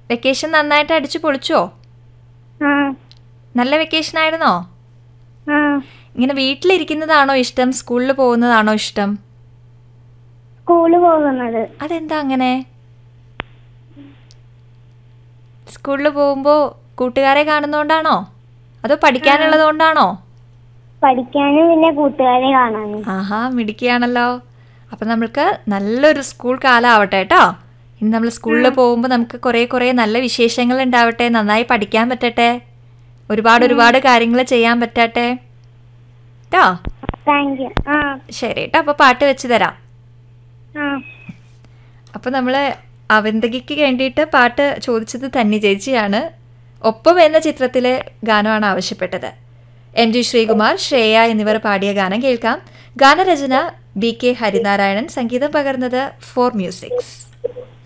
vacation നന്നായിട്ട് അടിച്ചു പൊളിച്ചോ ആ നല്ല വെക്കേഷൻ ആയിരുന്നോ ആ ഇങ്ങനെ വീട്ടിലിരിക്കുന്നതാണോ ഇഷ്ടം സ്കൂളിൽ പോകുന്നതാണോ ഇഷ്ടം സ്കൂളിൽ പോകുന്നത് അതെന്താ അങ്ങനെ സ്കൂളിൽ പോകുമ്പോൾ കൂട്ടുകാരെ കാണുന്നതുകൊണ്ടാണോ അതോ പഠിക്കാനുള്ളത് കൊണ്ടാണോ പഠിക്കാനും പിന്നെ കൂട്ടുകാരെ കാണാനും ആഹാ മിടുക്കിയാണല്ലോ അപ്പം നമ്മൾക്ക് നല്ലൊരു സ്കൂൾ കാലം ആവട്ടെ കേട്ടോ ഇനി നമ്മൾ സ്കൂളിൽ പോകുമ്പോൾ നമുക്ക് കുറേ കുറേ നല്ല വിശേഷങ്ങൾ ഉണ്ടാവട്ടെ നന്നായി പഠിക്കാൻ പറ്റട്ടെ ഒരുപാട് ഒരുപാട് കാര്യങ്ങൾ ചെയ്യാൻ പറ്റട്ടെ കേട്ടോ താങ്ക് യു ആ ശരി കേട്ടോ അപ്പോൾ പാട്ട് വെച്ച് തരാം ആ അപ്പോൾ നമ്മൾ അവന്തകിക്ക് വേണ്ടിയിട്ട് പാട്ട് ചോദിച്ചത് തന്നെ ചേച്ചിയാണ് ഒപ്പം എന്ന ചിത്രത്തിലെ ഗാനമാണ് ആവശ്യപ്പെട്ടത് എം ജി ശ്രീകുമാർ ശ്രേയ എന്നിവർ പാടിയ ഗാനം കേൾക്കാം ഗാനരചന ബി കെ ഹരിനാരായണൻ സംഗീതം പകർന്നത് ഫോർ മ്യൂസിക്സ്